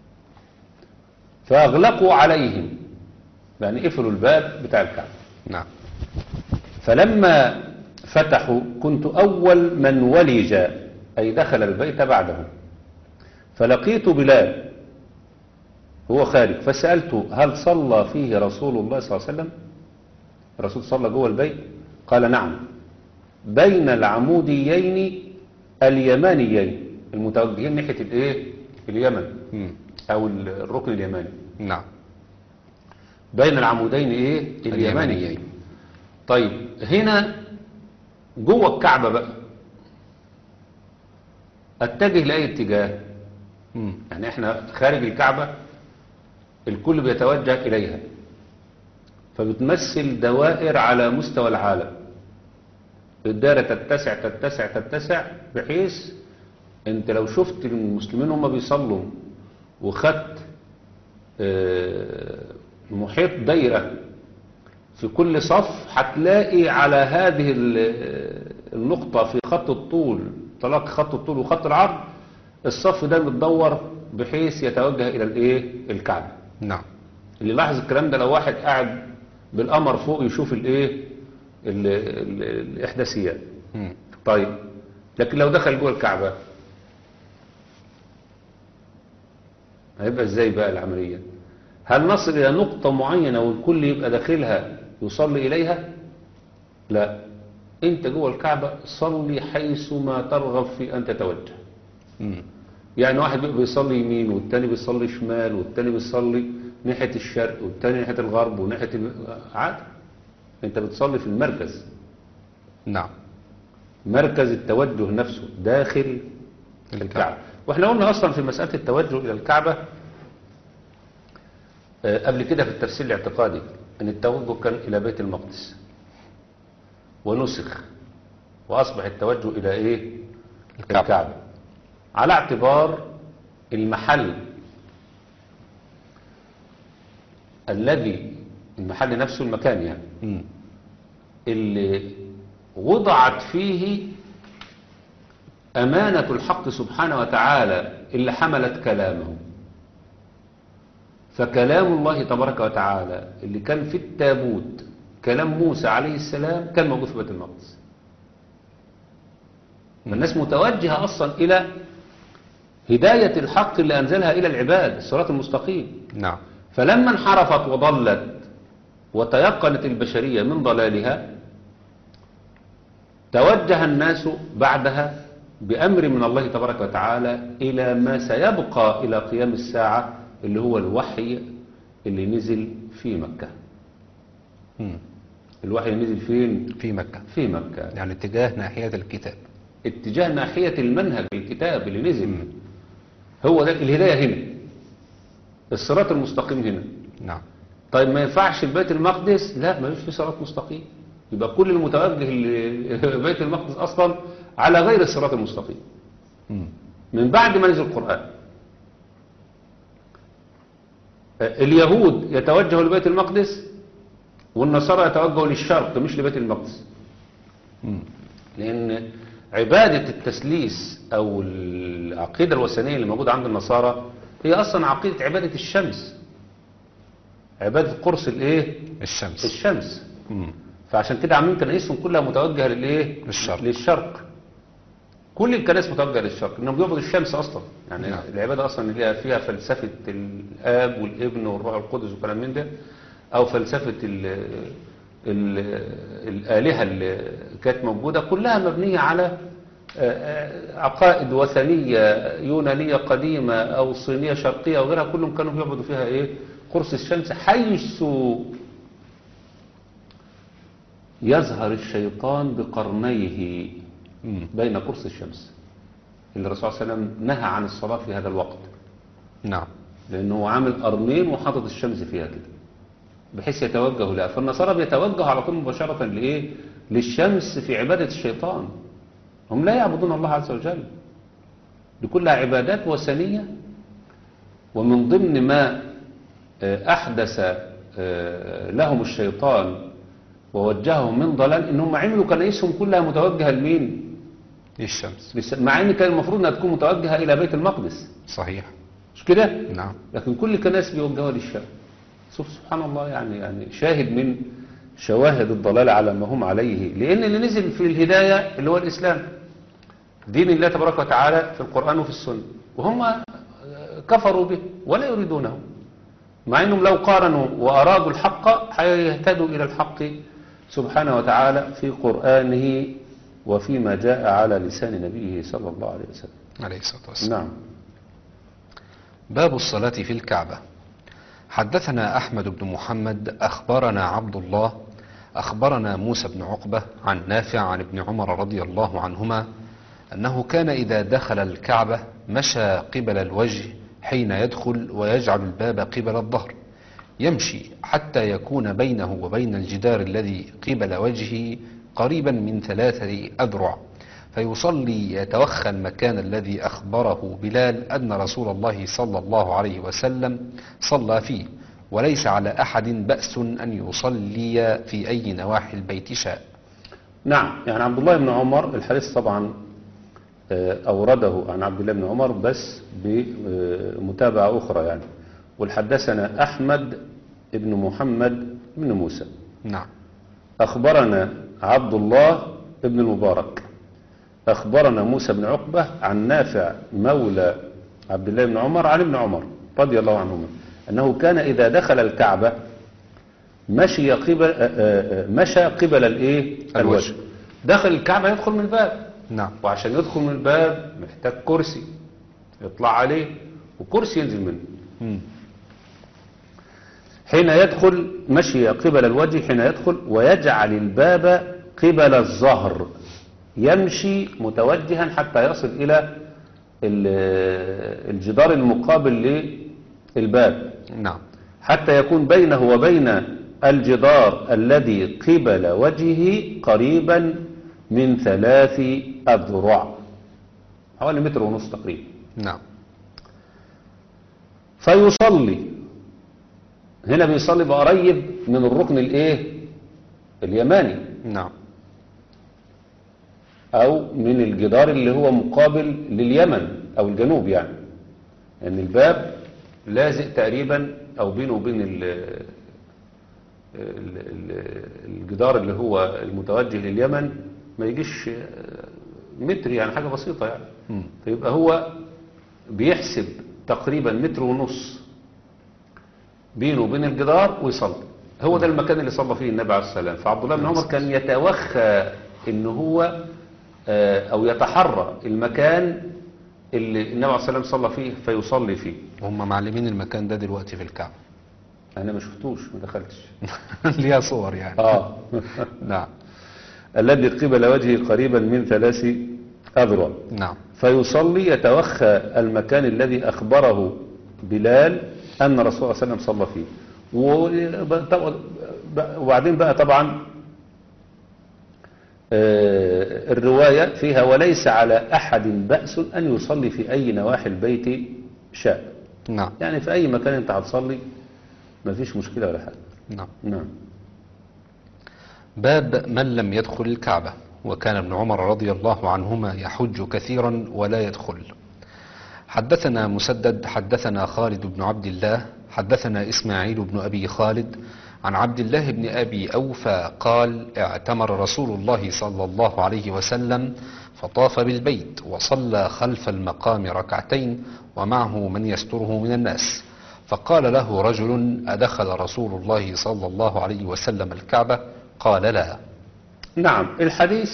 فأغلقوا عليهم يعني قفلوا الباب بتاع الكعبة نعم فلما فتحوا كنت أول من ولج أي دخل البيت بعدهم فلقيت بلال هو خارج فسألته هل صلى فيه رسول الله صلى الله عليه وسلم الرسول صلى جوه البيت قال نعم بين العموديين اليمانيين المتوجهين ناحية الايه اليمن مم. او الركن اليماني نعم بين العمودين ايه اليمانيين طيب هنا جوه الكعبة بقى اتجه لأي اتجاه مم. يعني احنا خارج الكعبة الكل بيتوجه إليها فبتمثل دوائر على مستوى العالم الدائرة تتسع تتسع تتسع بحيث انت لو شفت المسلمين هم بيصلوا وخدت آه، محيط دايرة في كل صف هتلاقي على هذه ال- النقطة في خط الطول طلاق خط الطول وخط العرض الصف ده متدور بحيث يتوجه إلى الايه الكعبة نعم اللي لاحظ الكلام ده لو واحد قاعد بالقمر فوق يشوف الايه ال- ال- الاحداثيات مم. طيب لكن لو دخل جوه الكعبة هيبقى ازاي بقى العملية هل نصل الى نقطة معينة والكل يبقى داخلها يصلي اليها لا انت جوه الكعبة صلي حيث ما ترغب في ان تتوجه مم. يعني واحد بيبقى بيصلي يمين والتاني بيصلي شمال والتاني بيصلي ناحية الشرق والتاني ناحية الغرب وناحية ال- عادي انت بتصلي في المركز نعم مركز التوجه نفسه داخل الكعبة واحنا قلنا اصلا في مسألة التوجه الى الكعبة آه، قبل كده في التفسير الاعتقادي أن التوجه كان إلى بيت المقدس ونسخ وأصبح التوجه إلى إيه؟ الكعبة. الكعبة على اعتبار المحل الذي المحل نفسه المكان يعني مم. اللي وضعت فيه أمانة الحق سبحانه وتعالى اللي حملت كلامه فكلام الله تبارك وتعالى اللي كان في التابوت كلام موسى عليه السلام كان موجود في بيت المقدس فالناس متوجهة أصلا إلى هداية الحق اللي أنزلها إلى العباد الصراط المستقيم نعم فلما انحرفت وضلت وتيقنت البشرية من ضلالها توجه الناس بعدها بأمر من الله تبارك وتعالى إلى ما سيبقى إلى قيام الساعة اللي هو الوحي اللي نزل في مكة مم. الوحي اللي نزل فين؟ في مكة في مكة يعني اتجاه ناحية الكتاب اتجاه ناحية المنهج الكتاب اللي نزل هو ده الهداية هنا الصراط المستقيم هنا نعم طيب ما ينفعش بيت المقدس لا ما فيش في صراط مستقيم يبقى كل المتوجه لبيت المقدس اصلا على غير الصراط المستقيم مم. من بعد ما نزل القرآن اليهود يتوجهوا لبيت المقدس والنصارى يتوجهوا للشرق مش لبيت المقدس مم. لأن عبادة التسليس أو العقيدة الوثنية اللي موجودة عند النصارى هي أصلا عقيدة عبادة الشمس عبادة قرص الإيه؟ الشمس الشمس مم. فعشان كده عاملين كنائسهم كلها متوجهة للإيه؟ للشرق. للشرق كل الكنائس متوجهة للشرق إنهم بيعبدوا الشمس أصلا يعني نعم. العبادة أصلا اللي هي فيها فلسفة الآب والابن والروح القدس وكلام من ده أو فلسفة ال ال الآلهة اللي كانت موجودة كلها مبنية على آه، آه، عقائد وثنية يونانية قديمة أو صينية شرقية وغيرها كلهم كانوا بيعبدوا فيها إيه قرص الشمس حيث يظهر الشيطان بقرنيه مم. بين قرص الشمس اللي الرسول صلى الله عليه وسلم نهى عن الصلاة في هذا الوقت نعم لأنه هو عامل قرنين وحاطط الشمس فيها كده بحيث يتوجهوا لها فالنصارى بيتوجهوا على طول مباشرة لإيه للشمس في عبادة الشيطان هم لا يعبدون الله عز وجل دي كلها عبادات وثنية ومن ضمن ما آه، أحدث آه، لهم الشيطان ووجههم من ضلال إنهم عملوا كنائسهم كلها متوجهة لمين الشمس لس- مع إن كان المفروض أنها تكون متوجهة إلى بيت المقدس صحيح مش كده نعم لكن كل الكنائس بيوجهوا للشرق شوف سبحان الله يعني يعني شاهد من شواهد الضلال على ما هم عليه لأن اللي نزل في الهداية اللي هو الإسلام دين الله تبارك وتعالى في القرآن وفي السنة وهم آه، كفروا به ولا يريدونه مع أنهم لو قارنوا وأرادوا الحق هيهتدوا إلى الحق سبحانه وتعالى في قرآنه وفيما جاء على لسان نبيه صلى الله عليه وسلم عليه الصلاة والسلام نعم باب الصلاة في الكعبة حدثنا أحمد بن محمد أخبرنا عبد الله أخبرنا موسى بن عقبة عن نافع عن ابن عمر رضي الله عنهما أنه كان إذا دخل الكعبة مشى قبل الوجه حين يدخل ويجعل الباب قبل الظهر يمشي حتى يكون بينه وبين الجدار الذي قبل وجهه قريبا من ثلاثة أذرع فيصلي يتوخى المكان الذي أخبره بلال أن رسول الله صلى الله عليه وسلم صلى فيه وليس على أحد بأس أن يصلي في أي نواحي البيت شاء نعم يعني عبد الله بن عمر الحديث طبعا آه، أورده عن عبد الله بن عمر بس بمتابعة أخرى يعني والحدثنا أحمد بن محمد بن موسى نعم أخبرنا عبد الله بن المبارك أخبرنا موسى بن عقبة عن نافع مولى عبد الله بن عمر عن ابن عمر رضي الله عنهما أنه كان إذا دخل الكعبة مشي قبل آه، آه، آه، مشى قبل الايه الوجه. الوجه دخل الكعبة يدخل من الباب نعم وعشان يدخل من الباب محتاج كرسي يطلع عليه وكرسي ينزل منه مم. حين يدخل مشي قبل الوجه حين يدخل ويجعل الباب قبل الظهر يمشي متوجها حتى يصل إلى ال- الجدار المقابل للباب نعم حتى يكون بينه وبين الجدار الذي قبل وجهه قريبا من ثلاث أذرع حوالي متر ونص تقريبا نعم فيصلي هنا بيصلي بقريب من الركن الايه اليماني نعم او من الجدار اللي هو مقابل لليمن او الجنوب يعني ان الباب لازق تقريبا او بينه وبين ال ال- ال- الجدار اللي هو المتوجه لليمن ما يجيش متر يعني حاجة بسيطة يعني مم. فيبقى هو بيحسب تقريبا متر ونص بينه وبين الجدار ويصلي هو ده المكان اللي صلى فيه النبي عليه الصلاة والسلام فعبد الله بن عمر كان يتوخى ان هو آه، او يتحرى المكان اللي النبي عليه الصلاة والسلام صلى فيه فيصلي فيه هم معلمين المكان ده دلوقتي في الكعبة انا ما شفتوش ما دخلتش ليها صور يعني اه نعم الذي قبل وجهه قريبا من ثلاث أذرع نعم فيصلي يتوخى المكان الذي أخبره بلال أن الرسول صلى الله عليه وسلم صلى فيه وب- وبعدين بقى طبعا آه، الرواية فيها وليس على أحد بأس أن يصلي في أي نواحي البيت شاء نعم يعني في أي مكان أنت هتصلي مفيش مشكلة ولا حاجة نعم نعم باب من لم يدخل الكعبة وكان ابن عمر رضي الله عنهما يحج كثيرا ولا يدخل حدثنا مسدد حدثنا خالد بن عبد الله حدثنا إسماعيل بن أبي خالد عن عبد الله بن أبي أوفى قال اعتمر رسول الله صلى الله عليه وسلم فطاف بالبيت وصلى خلف المقام ركعتين ومعه من يستره من الناس فقال له رجل أدخل رسول الله صلى الله عليه وسلم الكعبة قال لا نعم الحديث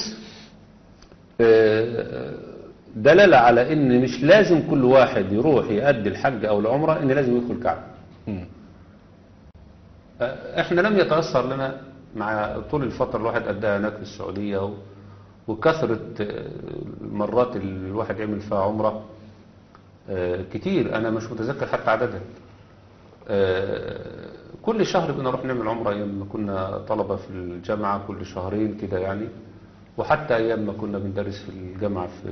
آه، دلالة على ان مش لازم كل واحد يروح يؤدي الحج او العمرة ان لازم يدخل الكعبة مم. آه، احنا لم يتأثر لنا مع طول الفترة الواحد أداها هناك في السعودية و- وكثرة آه، المرات اللي الواحد يعمل فيها عمرة آه، كتير أنا مش متذكر حتى عددها آه، كل شهر بنروح نعمل عمرة أيام ما كنا طلبة في الجامعة كل شهرين كده يعني وحتى أيام ما كنا بندرس في الجامعة في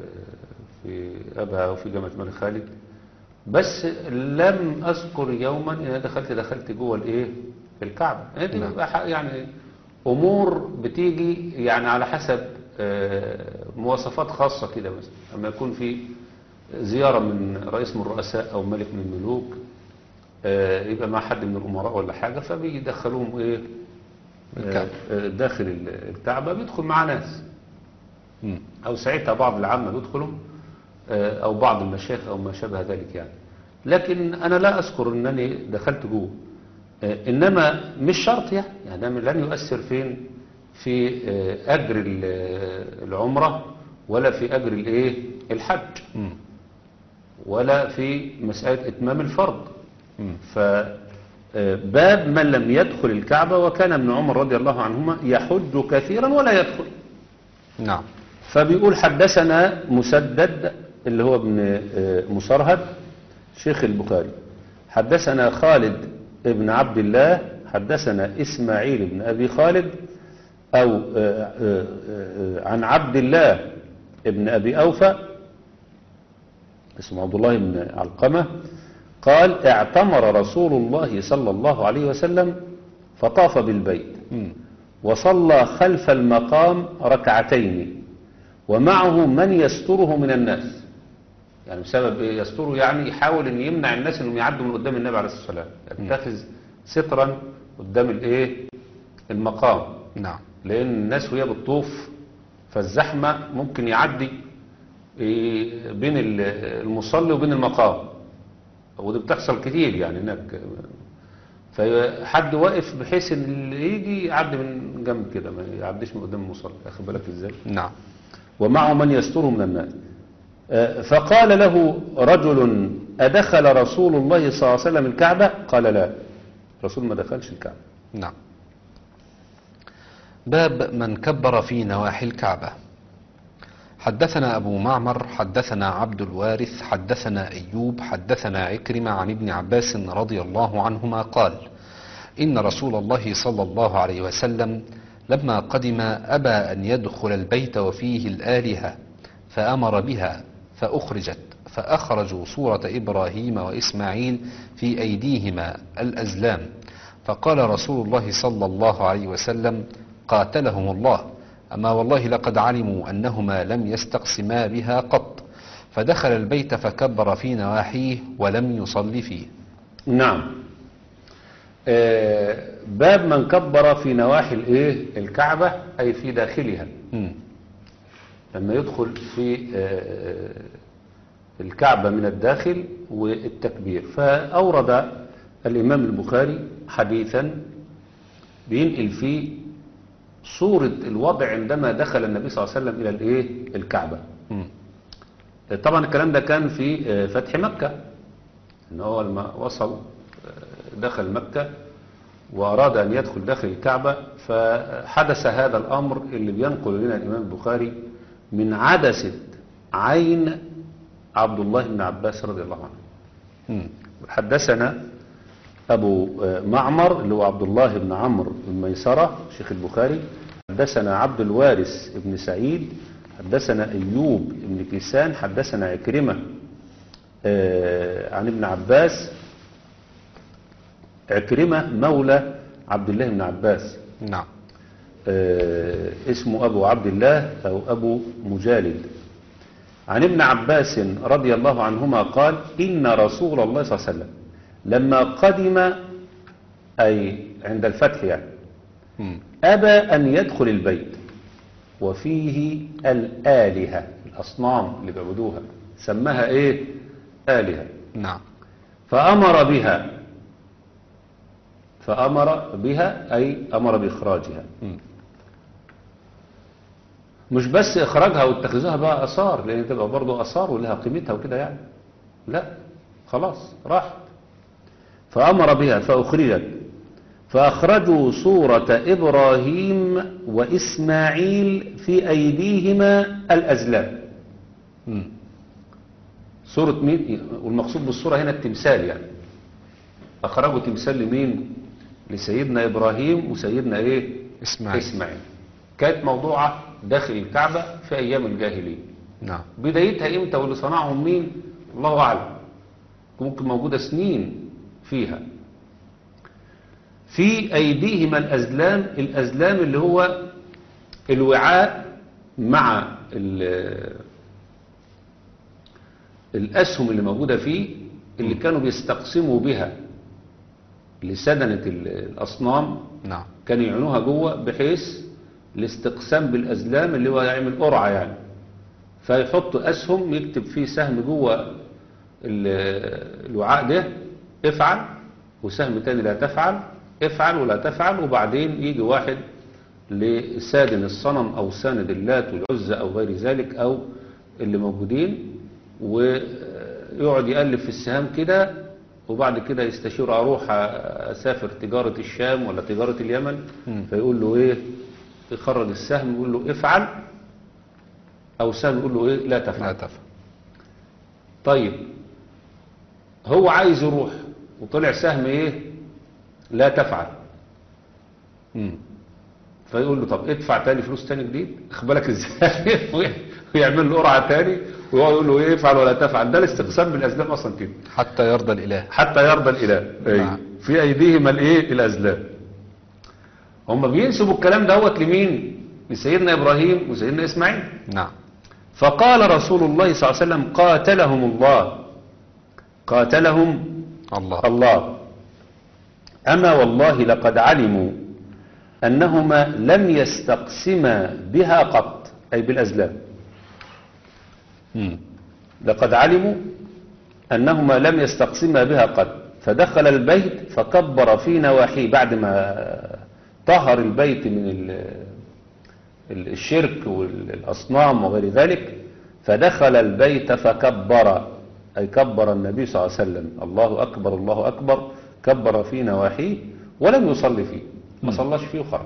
في أبها وفي جامعة الملك خالد بس لم أذكر يوما إن أنا دخلت دخلت جوه الإيه الكعبة يعني دي نعم. بيبقى ح- يعني أمور بتيجي يعني على حسب آه، مواصفات خاصة كده مثلا لما يكون في زيارة من رئيس من الرؤساء أو ملك من الملوك آه، يبقى مع حد من الأمراء ولا حاجة فبيدخلوهم إيه الكعبة. آه، آه، داخل ال- الكعبة بيدخل مع ناس مم. أو ساعتها بعض العامة بيدخلوا آه، أو بعض المشايخ أو ما شابه ذلك يعني لكن أنا لا أذكر أنني دخلت جوه آه، إنما مش شرط يعني يعني ده لن يؤثر فين في آه، أجر ال- آه، العمرة ولا في أجر الإيه الحج مم. ولا في مسألة إتمام الفرض مم. فباب من لم يدخل الكعبة وكان ابن عمر رضي الله عنهما يحج كثيرا ولا يدخل نعم فبيقول حدثنا مسدد اللي هو ابن آه، مسرهد شيخ البخاري حدثنا خالد ابن عبد الله حدثنا إسماعيل بن أبي خالد أو آه، آه، آه، عن عبد الله ابن أبي أوفى اسمه عبد الله بن علقمة قال اعتمر رسول الله صلى الله عليه وسلم فطاف بالبيت مم. وصلى خلف المقام ركعتين ومعه من يستره من الناس يعني بسبب إيه يستره يعني يحاول ان يمنع الناس انهم يعدوا من قدام النبي عليه الصلاه والسلام يتخذ سترا قدام الايه المقام نعم لان الناس وهي بتطوف فالزحمه ممكن يعدي إيه بين ال- المصلي وبين المقام ودي بتحصل كتير يعني هناك فحد واقف بحيث ان اللي يجي يعدي من جنب كده ما يعديش من قدام المصلي اخد بالك ازاي نعم ومعه من يستره من الناس آه، فقال له رجل أدخل رسول الله صلى الله عليه وسلم الكعبة قال لا رسول ما دخلش الكعبة نعم باب من كبر في نواحي الكعبة حدثنا أبو معمر حدثنا عبد الوارث حدثنا أيوب حدثنا عكرمة عن ابن عباس رضي الله عنهما قال إن رسول الله صلى الله عليه وسلم لما قدم أبى أن يدخل البيت وفيه الآلهة فأمر بها فأخرجت فأخرجوا صورة إبراهيم وإسماعيل في أيديهما الأزلام فقال رسول الله صلى الله عليه وسلم قاتلهم الله أما والله لقد علموا أنهما لم يستقسما بها قط فدخل البيت فكبر في نواحيه ولم يصل فيه نعم آه، باب من كبر في نواحي الايه الكعبة أي في داخلها مم. لما يدخل في آه، الكعبة من الداخل والتكبير فأورد الإمام البخاري حديثا بينقل فيه صورة الوضع عندما دخل النبي صلى الله عليه وسلم إلى الإيه الكعبة مم. طبعا الكلام ده كان في آه، فتح مكة ان هو لما وصل آه، دخل مكة وأراد أن يدخل داخل الكعبة فحدث هذا الأمر اللي بينقل لنا الإمام البخاري من عدسة عين عبد الله بن عباس رضي الله عنه مم. حدثنا أبو آه، معمر اللي هو عبد الله بن عمرو بن ميسرة شيخ البخاري حدثنا عبد الوارث بن سعيد حدثنا أيوب بن كيسان حدثنا عكرمة آه، عن ابن عباس عكرمة مولى عبد الله بن عباس نعم آه، اسمه أبو عبد الله أو أبو مجالد عن ابن عباس رضي الله عنهما قال إن رسول الله صلى الله عليه وسلم لما قدم أي عند الفتح يعني مم. أبى أن يدخل البيت وفيه الآلهة الأصنام اللي بيعبدوها سماها إيه آلهة نعم فأمر بها فأمر بها أي أمر بإخراجها مم. مش بس إخراجها واتخذوها بقى أثار لأن تبقى برضه أثار ولها قيمتها وكده يعني لا خلاص راحت فأمر بها فأخرجت فأخرجوا صورة إبراهيم وإسماعيل في أيديهما الأزلام مم. صورة مين والمقصود بالصورة هنا التمثال يعني أخرجوا تمثال لمين لسيدنا إبراهيم وسيدنا إيه إسماعيل إسماعيل كانت موضوعة داخل الكعبة في أيام الجاهلية نعم بدايتها إمتى واللي صنعهم مين الله أعلم ممكن موجودة سنين فيها في أيديهما الأزلام الأزلام اللي هو الوعاء مع ال- الأسهم اللي موجودة فيه اللي كانوا بيستقسموا بها لسدنة ال- الأصنام نعم كانوا يعينوها جوه بحيث الاستقسام بالأزلام اللي هو يعمل قرعة يعني فيحط أسهم يكتب فيه سهم جوه ال- الوعاء ده افعل وسهم تاني لا تفعل افعل ولا تفعل وبعدين يجي واحد لسادن الصنم أو ساند اللات والعزة أو غير ذلك أو اللي موجودين ويقعد يقلب في السهام كده وبعد كده يستشير أروح أسافر تجارة الشام ولا تجارة اليمن مم. فيقول له إيه يخرج السهم يقول له افعل أو سهم يقول له إيه لا لا تفعل تفهم طيب هو عايز يروح وطلع سهم إيه لا تفعل مم. فيقول له طب ادفع تاني فلوس تاني جديد خد بالك ازاي ويعمل له قرعه تاني ويقعد يقول له ايه افعل ولا تفعل ده الاستقسام بالازلام اصلا كده حتى يرضى الإله حتى يرضى الاله أي. نعم. في ايديهما الايه الازلام هم بينسبوا الكلام دوت لمين لسيدنا ابراهيم وسيدنا اسماعيل نعم فقال رسول الله صلى الله عليه وسلم قاتلهم الله قاتلهم الله الله أما والله لقد علموا أنهما لم يستقسما بها قط أي بالأزلام مم. لقد علموا أنهما لم يستقسما بها قط فدخل البيت فكبر في نواحيه بعد ما طهر البيت من ال- ال- الشرك والأصنام وغير ذلك فدخل البيت فكبر أي كبر النبي صلى الله عليه وسلم الله أكبر الله أكبر كبر في نواحيه ولم يصلي فيه ما صلاش فيه وخرج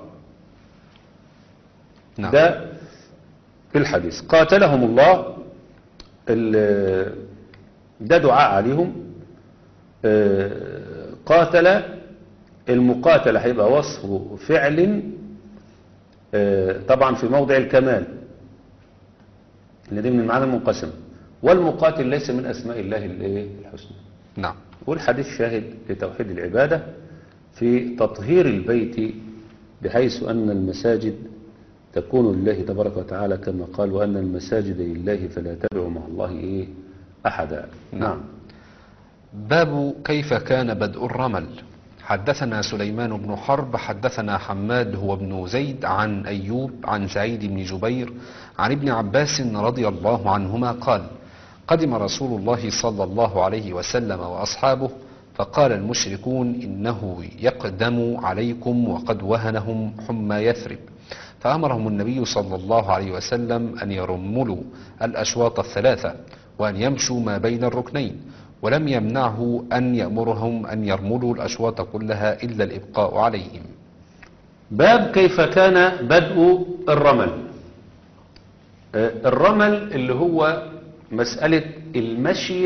نعم ده في الحديث قاتلهم الله ال- ده دعاء عليهم آه، قاتل المقاتلة هيبقى وصف فعل آه، طبعا في موضع الكمال اللي دي من المعاني المنقسمة والمقاتل ليس من أسماء الله الإيه؟ الحسنى نعم والحديث شاهد لتوحيد العبادة في تطهير البيت بحيث أن المساجد تكون لله تبارك وتعالى كما قال وأن المساجد لله فلا تدعوا مع الله إيه أحدا نعم باب كيف كان بدء الرمل حدثنا سليمان بن حرب حدثنا حماد هو ابن زيد عن أيوب عن سعيد بن جبير عن ابن عباس رضي الله عنهما قال قدم رسول الله صلى الله عليه وسلم وأصحابه فقال المشركون إنه يقدم عليكم وقد وهنهم حمى يثرب فأمرهم النبي صلى الله عليه وسلم أن يرملوا الأشواط الثلاثة وأن يمشوا ما بين الركنين ولم يمنعه أن يأمرهم أن يرملوا الأشواط كلها إلا الإبقاء عليهم باب كيف كان بدء الرمل آه، الرمل اللي هو مسألة المشي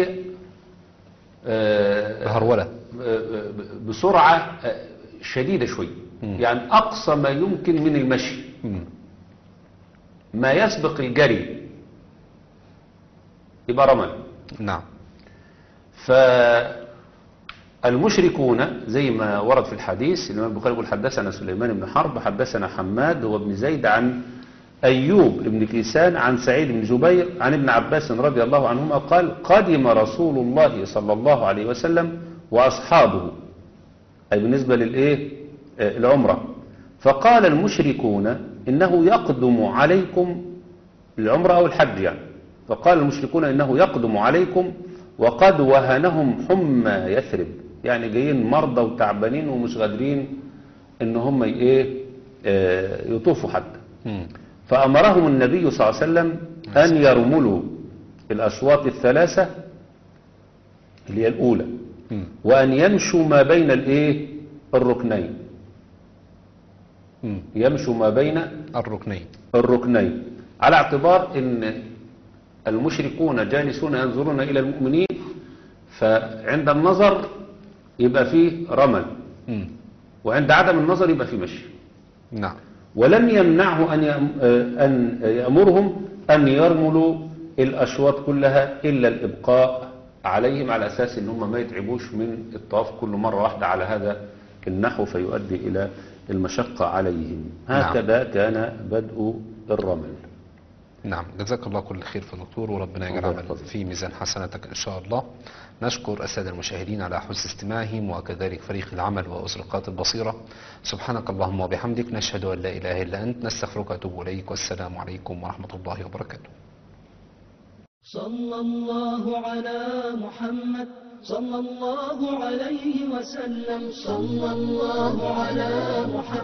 آه، هرولة آه، بسرعة آه، شديدة شوي مم. يعني أقصى ما يمكن من المشي مم. ما يسبق الجري يبقى رمل نعم فالمشركون زي ما ورد في الحديث الإمام البخاري يقول حدثنا سليمان بن حرب حدثنا حماد هو ابن زيد عن أيوب بن كيسان عن سعيد بن جبير عن ابن عباس رضي الله عنهما قال قدم رسول الله صلى الله عليه وسلم وأصحابه أي بالنسبة للإيه آه، العمرة فقال المشركون إنه يقدم عليكم العمرة أو الحج يعني فقال المشركون إنه يقدم عليكم وقد وهنهم حمى يثرب يعني جايين مرضى وتعبانين ومش قادرين إن هم إيه آه، يطوفوا حتى مم. فأمرهم النبي صلى الله عليه وسلم أن يرملوا الأشواط الثلاثة اللي هي الأولى مم. وأن يمشوا ما بين الإيه الركنين مم. يمشوا ما بين الركنين الركنين على اعتبار ان المشركون جالسون ينظرون الى المؤمنين فعند النظر يبقى فيه رمل مم. وعند عدم النظر يبقى فيه مشي نعم ولم يمنعه أن يأم- آه، أن يأمرهم أن يرملوا الأشواط كلها إلا الإبقاء عليهم على أساس أن هم ما يتعبوش من الطواف كل مرة واحدة على هذا النحو فيؤدي إلى المشقة عليهم نعم. هكذا كان بدء الرمل نعم جزاك الله كل خير في دكتور وربنا يجعل الله عمل يحفظك. في ميزان حسناتك إن شاء الله نشكر السادة المشاهدين على حسن استماعهم وكذلك فريق العمل وأسرقات البصيرة سبحانك اللهم وبحمدك نشهد أن لا إله إلا أنت نستغفرك وأتوب إليك والسلام عليكم ورحمة الله وبركاته صلى الله على محمد صلى الله عليه وسلم صلى الله على محمد